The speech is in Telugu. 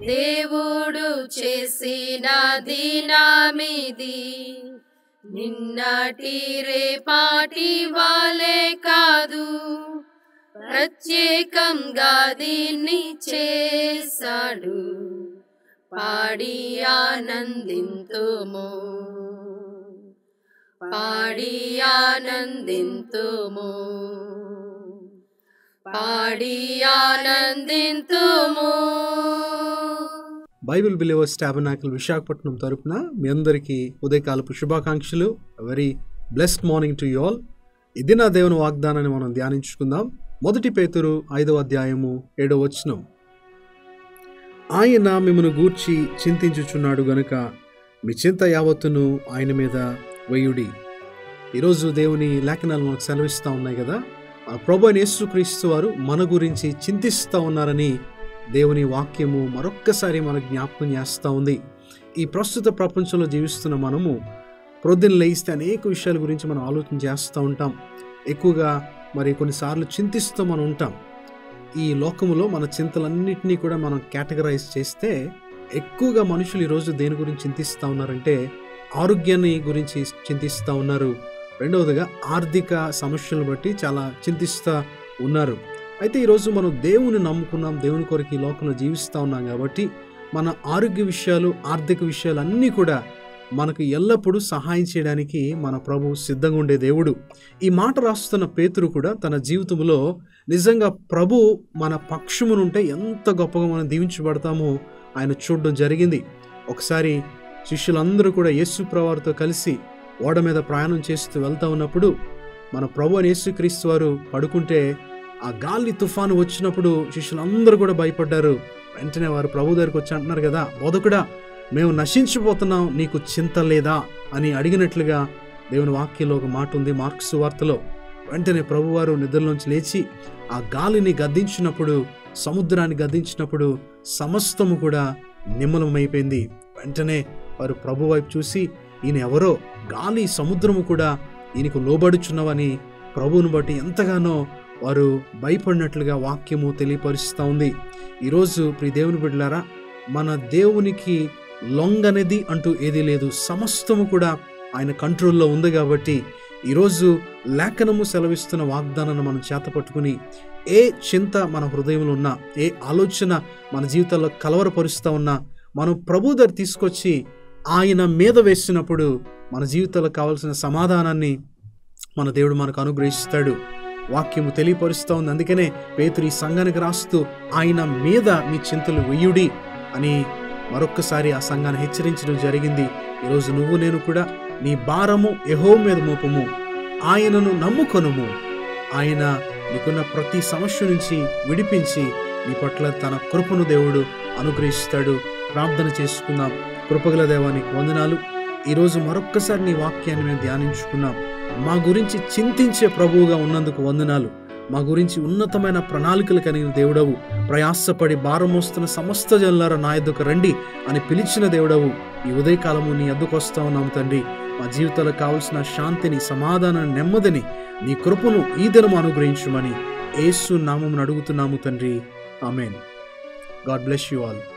దేవుడు చేసిన దినమిది నిన్నటి రేపాటి వాలే కాదు ప్రత్యేకంగా దీన్ని చేశాడు పాడి ఆనందింతుము పాడి ఆనందింతుము పాడి ఆనందింతుము బైబిల్ బిలీవర్స్ టాబర్నాకల్ విశాఖపట్నం తరపున మీ అందరికీ ఉదయకాలపు శుభాకాంక్షలు very blessed morning to you all ఇది నా దేవుని వాగ్దానాన్ని మనం ధ్యానించుకుందాం మొదటి పేతురు ఐదవ అధ్యాయము ఏడవ వచనం ఆయన మిమ్మను గూర్చి చింతించుచున్నాడు గనుక మీ చింత యావత్తును ఆయన మీద వేయుడి ఈరోజు దేవుని లేఖనాలు మనకు సెలవిస్తూ ఉన్నాయి కదా ఆ ప్రభు అయిన యేసుక్రీస్తు వారు మన గురించి చింతిస్తూ ఉన్నారని దేవుని వాక్యము మరొక్కసారి మన జ్ఞాపకం చేస్తూ ఉంది ఈ ప్రస్తుత ప్రపంచంలో జీవిస్తున్న మనము ప్రొద్దున లేయిస్తే అనేక విషయాల గురించి మనం ఆలోచన చేస్తూ ఉంటాం ఎక్కువగా మరి కొన్నిసార్లు చింతిస్తూ మనం ఉంటాం ఈ లోకములో మన చింతలన్నింటినీ కూడా మనం కేటగరైజ్ చేస్తే ఎక్కువగా మనుషులు ఈరోజు దేని గురించి చింతిస్తూ ఉన్నారంటే ఆరోగ్యాన్ని గురించి చింతిస్తూ ఉన్నారు రెండవదిగా ఆర్థిక సమస్యలను బట్టి చాలా చింతిస్తూ ఉన్నారు అయితే ఈరోజు మనం దేవుని నమ్ముకున్నాం దేవుని కొరకు ఈ లోకంలో జీవిస్తూ ఉన్నాం కాబట్టి మన ఆరోగ్య విషయాలు ఆర్థిక విషయాలు అన్నీ కూడా మనకు ఎల్లప్పుడూ సహాయం చేయడానికి మన ప్రభు సిద్ధంగా ఉండే దేవుడు ఈ మాట రాస్తున్న పేతురు కూడా తన జీవితంలో నిజంగా ప్రభు మన పక్షమునుంటే ఎంత గొప్పగా మనం దీవించబడతామో ఆయన చూడడం జరిగింది ఒకసారి శిష్యులందరూ కూడా యేసు ప్రవారితో కలిసి ఓడ మీద ప్రయాణం చేస్తూ వెళ్తా ఉన్నప్పుడు మన ప్రభు అని యేసుక్రీస్తు వారు పడుకుంటే ఆ గాలి తుఫాను వచ్చినప్పుడు శిష్యులందరూ కూడా భయపడ్డారు వెంటనే వారు ప్రభు దగ్గరికి వచ్చి అంటున్నారు కదా బోధకుడా మేము నశించిపోతున్నాం నీకు చింత లేదా అని అడిగినట్లుగా దేవుని వాక్యంలో ఒక మాట ఉంది మార్క్స్ వార్తలో వెంటనే ప్రభువారు నిద్రలోంచి లేచి ఆ గాలిని గద్దించినప్పుడు సముద్రాన్ని గద్దించినప్పుడు సమస్తము కూడా నిమ్మలమైపోయింది వెంటనే వారు ప్రభు వైపు చూసి ఈయన ఎవరో గాలి సముద్రము కూడా ఈయనకు లోబడుచున్నవని ప్రభువును బట్టి ఎంతగానో వారు భయపడినట్లుగా వాక్యము తెలియపరుస్తూ ఉంది ఈరోజు ప్రి దేవుని బిడ్డలారా మన దేవునికి లొంగనేది అంటూ ఏదీ లేదు సమస్తము కూడా ఆయన కంట్రోల్లో ఉంది కాబట్టి ఈరోజు లేఖనము సెలవిస్తున్న వాగ్దానాన్ని మనం చేత పట్టుకుని ఏ చింత మన హృదయంలో ఉన్నా ఏ ఆలోచన మన జీవితాల్లో కలవరపరుస్తూ ఉన్నా మనం ప్రభు దగ్గర తీసుకొచ్చి ఆయన మీద వేసినప్పుడు మన జీవితాల్లో కావాల్సిన సమాధానాన్ని మన దేవుడు మనకు అనుగ్రహిస్తాడు వాక్యము తెలియపరుస్తూ ఉంది అందుకనే పేతురు ఈ సంఘానికి రాస్తూ ఆయన మీద మీ చింతలు వెయ్యుడి అని మరొక్కసారి ఆ సంఘాన్ని హెచ్చరించడం జరిగింది ఈరోజు నువ్వు నేను కూడా నీ భారము యహో మీద మోపము ఆయనను నమ్ముకొనుము ఆయన నీకున్న ప్రతి సమస్య నుంచి విడిపించి నీ పట్ల తన కృపను దేవుడు అనుగ్రహిస్తాడు ప్రార్థన చేసుకుందాం కృపగల దేవానికి వందనాలు ఈరోజు మరొక్కసారి నీ వాక్యాన్ని మేము ధ్యానించుకున్నాం మా గురించి చింతించే ప్రభువుగా ఉన్నందుకు వందనాలు మా గురించి ఉన్నతమైన ప్రణాళికలు కలిగిన దేవుడవు ప్రయాసపడి భారం మోస్తున్న సమస్త జనులారా నా ఎద్దుకు రండి అని పిలిచిన దేవుడవు ఈ ఉదయకాలము నీ ఎద్దుకు వస్తా ఉన్నాము తండ్రి మా జీవితాలకు కావలసిన శాంతిని సమాధానాన్ని నెమ్మదిని నీ కృపను ఈ దినము అనుగ్రహించమని యేసు నామమును అడుగుతున్నాము తండ్రి amen God bless you all